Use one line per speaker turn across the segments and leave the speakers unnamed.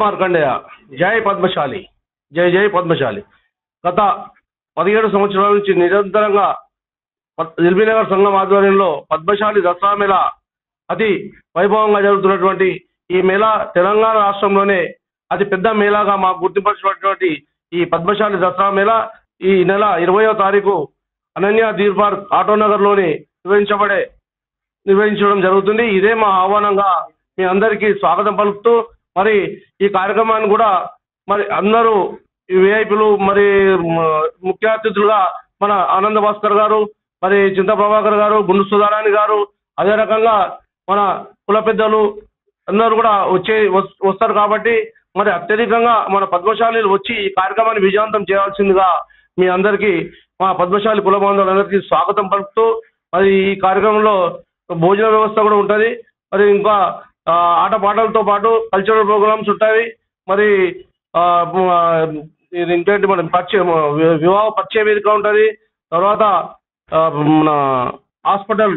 మార్కండేయ జై పద్మశాలి జై జై పద్మశాలి గత పదిహేడు సంవత్సరాల నుంచి నిరంతరంగా పద్- ఎల్బీనగర్ సంఘం ఆధ్వర్యంలో పద్మశాలి దసరా మేళ అతి వైభవంగా జరుగుతున్నటువంటి ఈ మేళ తెలంగాణ రాష్ట్రంలోనే అతి పెద్ద మేళాగా మాకు గుర్తింపచ్చినటువంటి ఈ పద్మశాలి దసరా మేళ ఈ నెల ఇరవయో తారీఖు అనన్య దీర్ పార్క్ ఆటోనగర్లోని నిర్వహించబడే నిర్వహించడం జరుగుతుంది ఇదే మా ఆహ్వానంగా మీ అందరికీ స్వాగతం పలుకుతూ మరి ఈ కార్యక్రమాన్ని కూడా మరి అందరూ విఐపీలు మరి మ- ముఖ్య అతిథులుగా మన ఆనంద భాస్కర్ గారు మరి చింత ప్రభాకర్ గారు గుండు సుధారాణి గారు అదే రకంగా మన కుల పెద్దలు అందరూ కూడా వచ్చే వస్- వస్తారు కాబట్టి మరి అత్యధికంగా మన పద్మశాలీలు వచ్చి ఈ కార్యక్రమాన్ని విజయవంతం చేయాల్సిందిగా మీ అందరికీ మా పద్మశాలి కుల బాంధవులందరికీ స్వాగతం పలుకుతూ మరి ఈ కార్యక్రమంలో భోజన వ్యవస్థ కూడా ఉంటుంది మరి ఇంకా ఆ, ఆటపాటలతో పాటు కల్చరల్ ప్రోగ్రామ్స్ ఉంటాయి మరి ఆ, మ- ఇది ఇంకేంటి మన పరిచయ వి- వివాహ పరిచయ వేదిక ఉంటుంది తర్వాత ఆ, మన హాస్పిటల్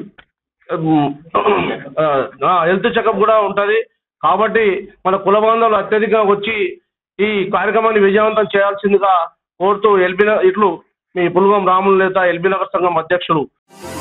హెల్త్ చెకప్ కూడా ఉంటుంది కాబట్టి మన కుల బాంధవులు అత్యధికంగా వచ్చి ఈ కార్యక్రమాన్ని విజయవంతం చేయాల్సిందిగా కోరుతూ ఎల్బీ ఇట్లు మీ పుల్గం రాములు నేత ఎల్బీ నగర్ సంఘం అధ్యక్షులు